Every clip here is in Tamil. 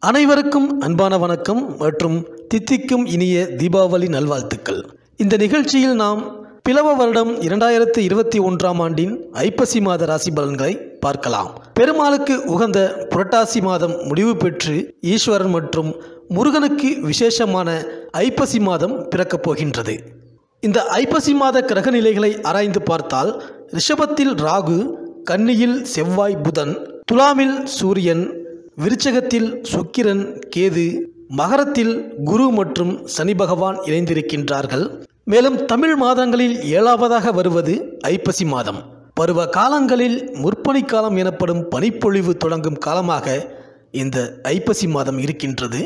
அனைவருக்கும் அன்பான வணக்கம் மற்றும் தித்திக்கும் இனிய தீபாவளி நல்வாழ்த்துக்கள் இந்த நிகழ்ச்சியில் நாம் பிளவ வருடம் இரண்டாயிரத்து இருபத்தி ஒன்றாம் ஆண்டின் ஐப்பசி மாத ராசி பலன்களை பார்க்கலாம் பெருமாளுக்கு உகந்த புரட்டாசி மாதம் முடிவு பெற்று ஈஸ்வரன் மற்றும் முருகனுக்கு விசேஷமான ஐப்பசி மாதம் பிறக்கப் போகின்றது இந்த ஐப்பசி மாத கிரக நிலைகளை ஆராய்ந்து பார்த்தால் ரிஷபத்தில் ராகு கன்னியில் செவ்வாய் புதன் துலாமில் சூரியன் விருச்சகத்தில் சுக்கிரன் கேது மகரத்தில் குரு மற்றும் சனி பகவான் இணைந்திருக்கின்றார்கள் மேலும் தமிழ் மாதங்களில் ஏழாவதாக வருவது ஐப்பசி மாதம் பருவ காலங்களில் முற்பனி காலம் எனப்படும் பனிப்பொழிவு தொடங்கும் காலமாக இந்த ஐப்பசி மாதம் இருக்கின்றது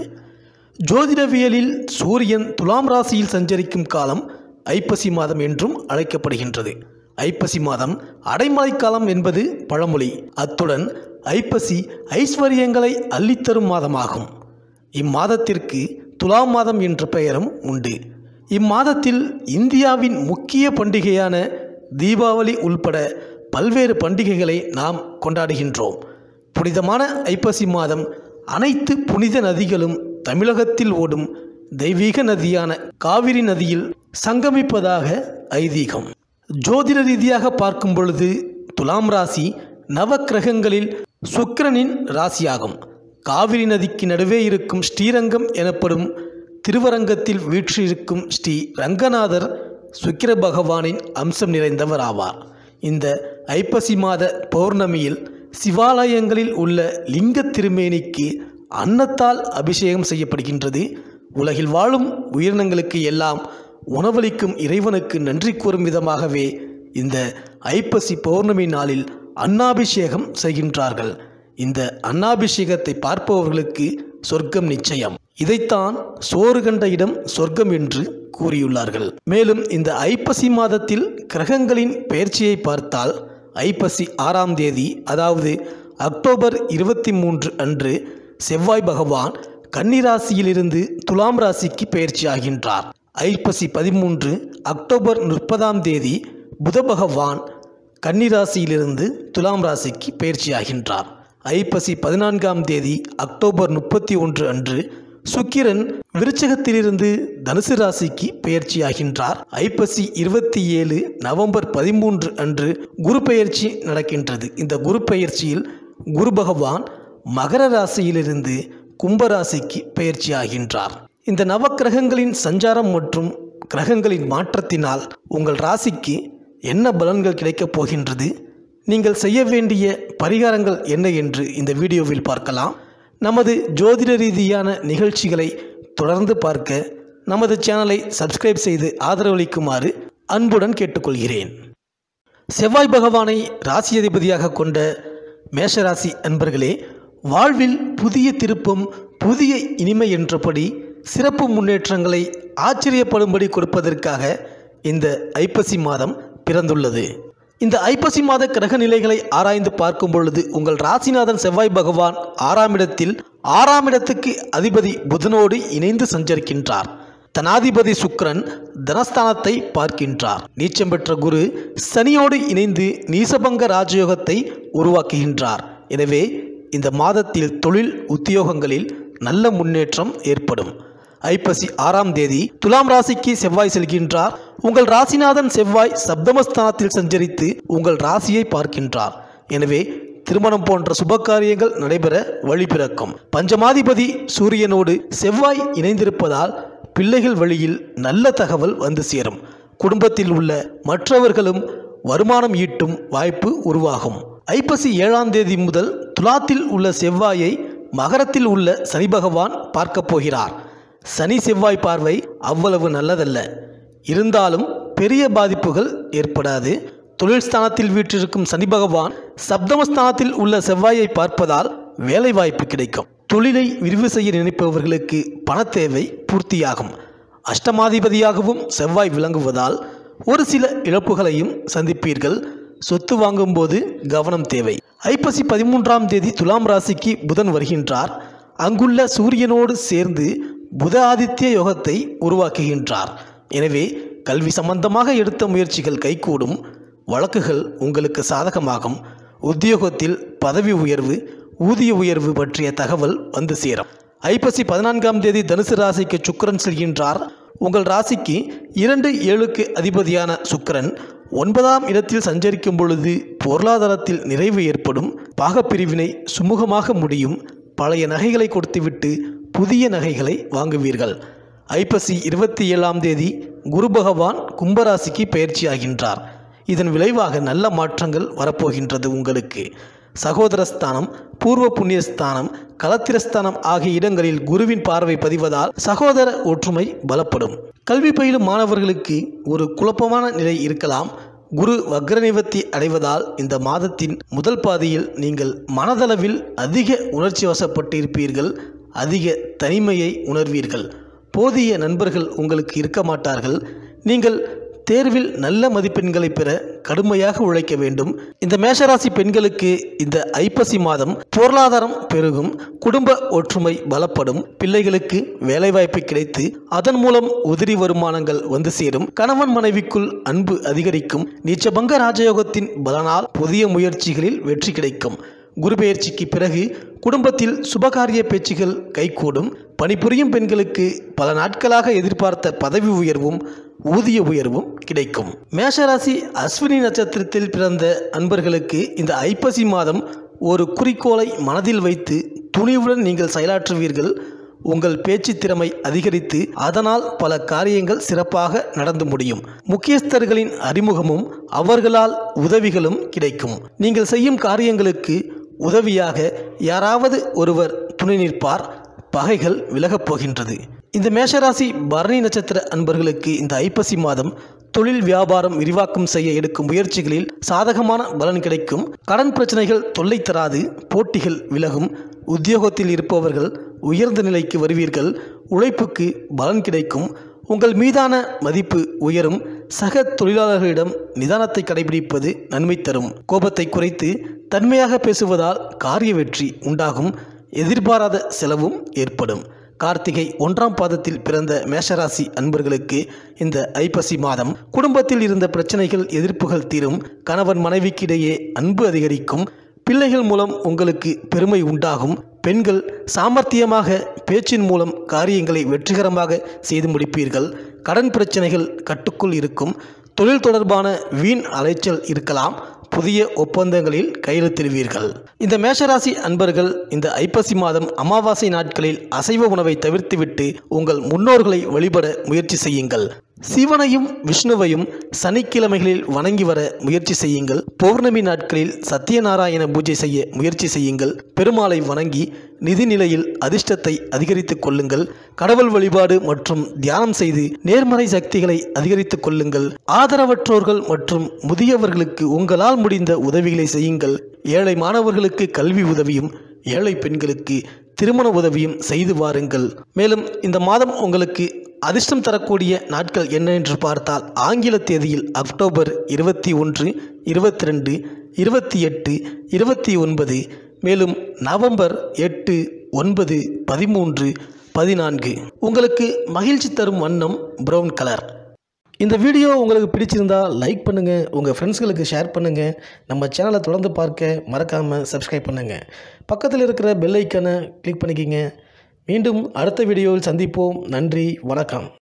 ஜோதிடவியலில் சூரியன் துலாம் ராசியில் சஞ்சரிக்கும் காலம் ஐப்பசி மாதம் என்றும் அழைக்கப்படுகின்றது ஐப்பசி மாதம் அடைமழை காலம் என்பது பழமொழி அத்துடன் ஐப்பசி ஐஸ்வர்யங்களை அள்ளித்தரும் மாதமாகும் இம்மாதத்திற்கு துலாம் மாதம் என்ற பெயரும் உண்டு இம்மாதத்தில் இந்தியாவின் முக்கிய பண்டிகையான தீபாவளி உள்பட பல்வேறு பண்டிகைகளை நாம் கொண்டாடுகின்றோம் புனிதமான ஐப்பசி மாதம் அனைத்து புனித நதிகளும் தமிழகத்தில் ஓடும் தெய்வீக நதியான காவிரி நதியில் சங்கமிப்பதாக ஐதீகம் ஜோதிட ரீதியாக பார்க்கும் பொழுது துலாம் ராசி நவக்கிரகங்களில் சுக்கிரனின் ராசியாகும் காவிரி நதிக்கு நடுவே இருக்கும் ஸ்ரீரங்கம் எனப்படும் திருவரங்கத்தில் வீற்றிருக்கும் ஸ்ரீ ரங்கநாதர் சுக்கிர பகவானின் அம்சம் நிறைந்தவர் ஆவார் இந்த ஐப்பசி மாத பௌர்ணமியில் சிவாலயங்களில் உள்ள லிங்க திருமேனிக்கு அன்னத்தால் அபிஷேகம் செய்யப்படுகின்றது உலகில் வாழும் உயிரினங்களுக்கு எல்லாம் உணவளிக்கும் இறைவனுக்கு நன்றி கூறும் விதமாகவே இந்த ஐப்பசி பௌர்ணமி நாளில் அன்னாபிஷேகம் செய்கின்றார்கள் இந்த அன்னாபிஷேகத்தை பார்ப்பவர்களுக்கு சொர்க்கம் நிச்சயம் இதைத்தான் சோறு கண்ட இடம் சொர்க்கம் என்று கூறியுள்ளார்கள் மேலும் இந்த ஐப்பசி மாதத்தில் கிரகங்களின் பெயர்ச்சியை பார்த்தால் ஐப்பசி ஆறாம் தேதி அதாவது அக்டோபர் இருபத்தி மூன்று அன்று செவ்வாய் பகவான் கன்னிராசியிலிருந்து துலாம் ராசிக்கு பெயர்ச்சி ஆகின்றார் ஐப்பசி பதிமூன்று அக்டோபர் முப்பதாம் தேதி புத பகவான் கன்னிராசியிலிருந்து துலாம் ராசிக்கு பெயர்ச்சி ஆகின்றார் ஐப்பசி பதினான்காம் தேதி அக்டோபர் முப்பத்தி ஒன்று அன்று சுக்கிரன் விருச்சகத்திலிருந்து தனுசு ராசிக்கு பெயர்ச்சி ஆகின்றார் ஐப்பசி இருபத்தி ஏழு நவம்பர் பதிமூன்று அன்று குரு பெயர்ச்சி நடக்கின்றது இந்த குரு பெயர்ச்சியில் குரு பகவான் மகர ராசியிலிருந்து கும்பராசிக்கு பெயர்ச்சி ஆகின்றார் இந்த நவக்கிரகங்களின் சஞ்சாரம் மற்றும் கிரகங்களின் மாற்றத்தினால் உங்கள் ராசிக்கு என்ன பலன்கள் கிடைக்கப் போகின்றது நீங்கள் செய்ய வேண்டிய பரிகாரங்கள் என்ன என்று இந்த வீடியோவில் பார்க்கலாம் நமது ஜோதிட ரீதியான நிகழ்ச்சிகளை தொடர்ந்து பார்க்க நமது சேனலை சப்ஸ்கிரைப் செய்து ஆதரவளிக்குமாறு அன்புடன் கேட்டுக்கொள்கிறேன் செவ்வாய் பகவானை ராசி அதிபதியாக கொண்ட மேஷராசி அன்பர்களே வாழ்வில் புதிய திருப்பம் புதிய இனிமை என்றபடி சிறப்பு முன்னேற்றங்களை ஆச்சரியப்படும்படி கொடுப்பதற்காக இந்த ஐப்பசி மாதம் பிறந்துள்ளது இந்த ஐப்பசி மாத கிரக நிலைகளை ஆராய்ந்து பார்க்கும் பொழுது உங்கள் ராசிநாதன் செவ்வாய் பகவான் ஆறாம் இடத்தில் ஆறாம் இடத்துக்கு அதிபதி புதனோடு இணைந்து சஞ்சரிக்கின்றார் தனாதிபதி சுக்கிரன் தனஸ்தானத்தை பார்க்கின்றார் நீச்சம் பெற்ற குரு சனியோடு இணைந்து நீசபங்க ராஜயோகத்தை உருவாக்குகின்றார் எனவே இந்த மாதத்தில் தொழில் உத்தியோகங்களில் நல்ல முன்னேற்றம் ஏற்படும் ஐப்பசி ஆறாம் தேதி துலாம் ராசிக்கு செவ்வாய் செல்கின்றார் உங்கள் ராசிநாதன் செவ்வாய் சப்தமஸ்தானத்தில் சஞ்சரித்து உங்கள் ராசியை பார்க்கின்றார் எனவே திருமணம் போன்ற சுப காரியங்கள் நடைபெற வழி பிறக்கும் பஞ்சமாதிபதி சூரியனோடு செவ்வாய் இணைந்திருப்பதால் பிள்ளைகள் வழியில் நல்ல தகவல் வந்து சேரும் குடும்பத்தில் உள்ள மற்றவர்களும் வருமானம் ஈட்டும் வாய்ப்பு உருவாகும் ஐப்பசி ஏழாம் தேதி முதல் துலாத்தில் உள்ள செவ்வாயை மகரத்தில் உள்ள சனி பகவான் பார்க்கப் போகிறார் சனி செவ்வாய் பார்வை அவ்வளவு நல்லதல்ல இருந்தாலும் பெரிய பாதிப்புகள் ஏற்படாது தொழில் ஸ்தானத்தில் வீற்றிருக்கும் சனி பகவான் சப்தமஸ்தானத்தில் உள்ள செவ்வாயை பார்ப்பதால் வேலை வாய்ப்பு கிடைக்கும் தொழிலை விரிவு செய்ய நினைப்பவர்களுக்கு பண தேவை பூர்த்தியாகும் அஷ்டமாதிபதியாகவும் செவ்வாய் விளங்குவதால் ஒரு சில இழப்புகளையும் சந்திப்பீர்கள் சொத்து வாங்கும்போது கவனம் தேவை ஐப்பசி பதிமூன்றாம் தேதி துலாம் ராசிக்கு புதன் வருகின்றார் அங்குள்ள சூரியனோடு சேர்ந்து புத ஆதித்ய யோகத்தை உருவாக்குகின்றார் எனவே கல்வி சம்பந்தமாக எடுத்த முயற்சிகள் கைகூடும் வழக்குகள் உங்களுக்கு சாதகமாகும் உத்தியோகத்தில் பதவி உயர்வு ஊதிய உயர்வு பற்றிய தகவல் வந்து சேரும் ஐப்பசி பதினான்காம் தேதி தனுசு ராசிக்கு சுக்கிரன் செல்கின்றார் உங்கள் ராசிக்கு இரண்டு ஏழுக்கு அதிபதியான சுக்கிரன் ஒன்பதாம் இடத்தில் சஞ்சரிக்கும் பொழுது பொருளாதாரத்தில் நிறைவு ஏற்படும் பாகப்பிரிவினை சுமூகமாக முடியும் பழைய நகைகளை கொடுத்துவிட்டு புதிய நகைகளை வாங்குவீர்கள் ஐப்பசி இருபத்தி ஏழாம் தேதி குரு பகவான் கும்பராசிக்கு பயிற்சியாகின்றார் இதன் விளைவாக நல்ல மாற்றங்கள் வரப்போகின்றது உங்களுக்கு சகோதரஸ்தானம் பூர்வ புண்ணியஸ்தானம் களத்திரஸ்தானம் ஆகிய இடங்களில் குருவின் பார்வை பதிவதால் சகோதர ஒற்றுமை பலப்படும் கல்வி பயிலும் மாணவர்களுக்கு ஒரு குழப்பமான நிலை இருக்கலாம் குரு வக்ரநிவர்த்தி அடைவதால் இந்த மாதத்தின் முதல் பாதியில் நீங்கள் மனதளவில் அதிக உணர்ச்சி வசப்பட்டு இருப்பீர்கள் அதிக தனிமையை உணர்வீர்கள் போதிய நண்பர்கள் உங்களுக்கு இருக்க மாட்டார்கள் நீங்கள் தேர்வில் நல்ல மதிப்பெண்களை பெற கடுமையாக உழைக்க வேண்டும் இந்த மேஷராசி பெண்களுக்கு இந்த ஐப்பசி மாதம் பொருளாதாரம் பெருகும் குடும்ப ஒற்றுமை பலப்படும் பிள்ளைகளுக்கு வேலைவாய்ப்பு கிடைத்து அதன் மூலம் உதிரி வருமானங்கள் வந்து சேரும் கணவன் மனைவிக்குள் அன்பு அதிகரிக்கும் நீச்சபங்க ராஜயோகத்தின் பலனால் புதிய முயற்சிகளில் வெற்றி கிடைக்கும் குரு பெயர்ச்சிக்கு பிறகு குடும்பத்தில் சுபகாரிய பேச்சுகள் கைகூடும் பணிபுரியும் பெண்களுக்கு பல நாட்களாக எதிர்பார்த்த பதவி உயர்வும் ஊதிய உயர்வும் கிடைக்கும் மேஷராசி அஸ்வினி நட்சத்திரத்தில் பிறந்த அன்பர்களுக்கு இந்த ஐப்பசி மாதம் ஒரு குறிக்கோளை மனதில் வைத்து துணிவுடன் நீங்கள் செயலாற்றுவீர்கள் உங்கள் பேச்சு திறமை அதிகரித்து அதனால் பல காரியங்கள் சிறப்பாக நடந்து முடியும் முக்கியஸ்தர்களின் அறிமுகமும் அவர்களால் உதவிகளும் கிடைக்கும் நீங்கள் செய்யும் காரியங்களுக்கு உதவியாக யாராவது ஒருவர் துணை நிற்பார் பகைகள் விலகப் போகின்றது இந்த மேஷராசி பரணி நட்சத்திர அன்பர்களுக்கு இந்த ஐப்பசி மாதம் தொழில் வியாபாரம் விரிவாக்கம் செய்ய எடுக்கும் முயற்சிகளில் சாதகமான பலன் கிடைக்கும் கடன் பிரச்சனைகள் தொல்லை தராது போட்டிகள் விலகும் உத்தியோகத்தில் இருப்பவர்கள் உயர்ந்த நிலைக்கு வருவீர்கள் உழைப்புக்கு பலன் கிடைக்கும் உங்கள் மீதான மதிப்பு உயரும் சக தொழிலாளர்களிடம் நிதானத்தை கடைபிடிப்பது நன்மை தரும் கோபத்தை குறைத்து தன்மையாக பேசுவதால் காரிய வெற்றி உண்டாகும் எதிர்பாராத செலவும் ஏற்படும் கார்த்திகை ஒன்றாம் பாதத்தில் பிறந்த மேஷராசி அன்பர்களுக்கு இந்த ஐப்பசி மாதம் குடும்பத்தில் இருந்த பிரச்சனைகள் எதிர்ப்புகள் தீரும் கணவன் மனைவிக்கிடையே அன்பு அதிகரிக்கும் பிள்ளைகள் மூலம் உங்களுக்கு பெருமை உண்டாகும் பெண்கள் சாமர்த்தியமாக பேச்சின் மூலம் காரியங்களை வெற்றிகரமாக செய்து முடிப்பீர்கள் கடன் பிரச்சனைகள் கட்டுக்குள் இருக்கும் தொழில் தொடர்பான வீண் அலைச்சல் இருக்கலாம் புதிய ஒப்பந்தங்களில் கையெழுத்திடுவீர்கள் இந்த மேஷராசி அன்பர்கள் இந்த ஐப்பசி மாதம் அமாவாசை நாட்களில் அசைவ உணவை தவிர்த்துவிட்டு உங்கள் முன்னோர்களை வழிபட முயற்சி செய்யுங்கள் சிவனையும் விஷ்ணுவையும் சனிக்கிழமைகளில் வணங்கி வர முயற்சி செய்யுங்கள் பௌர்ணமி நாட்களில் சத்யநாராயண பூஜை செய்ய முயற்சி செய்யுங்கள் பெருமாளை வணங்கி நிதி நிலையில் அதிர்ஷ்டத்தை அதிகரித்துக் கொள்ளுங்கள் கடவுள் வழிபாடு மற்றும் தியானம் செய்து நேர்மறை சக்திகளை அதிகரித்துக் கொள்ளுங்கள் ஆதரவற்றோர்கள் மற்றும் முதியவர்களுக்கு உங்களால் முடிந்த உதவிகளை செய்யுங்கள் ஏழை மாணவர்களுக்கு கல்வி உதவியும் ஏழை பெண்களுக்கு திருமண உதவியும் செய்து வாருங்கள் மேலும் இந்த மாதம் உங்களுக்கு அதிர்ஷ்டம் தரக்கூடிய நாட்கள் என்ன என்று பார்த்தால் ஆங்கில தேதியில் அக்டோபர் இருபத்தி ஒன்று இருபத்தி ரெண்டு இருபத்தி எட்டு இருபத்தி ஒன்பது மேலும் நவம்பர் எட்டு ஒன்பது பதிமூன்று பதினான்கு உங்களுக்கு மகிழ்ச்சி தரும் வண்ணம் ப்ரௌன் கலர் இந்த வீடியோ உங்களுக்கு பிடிச்சிருந்தா லைக் பண்ணுங்கள் உங்கள் ஃப்ரெண்ட்ஸ்களுக்கு ஷேர் பண்ணுங்கள் நம்ம சேனலை தொடர்ந்து பார்க்க மறக்காமல் சப்ஸ்கிரைப் பண்ணுங்கள் பக்கத்தில் இருக்கிற பெல் ஐக்கனை கிளிக் பண்ணிக்கிங்க மீண்டும் அடுத்த வீடியோவில் சந்திப்போம் நன்றி வணக்கம்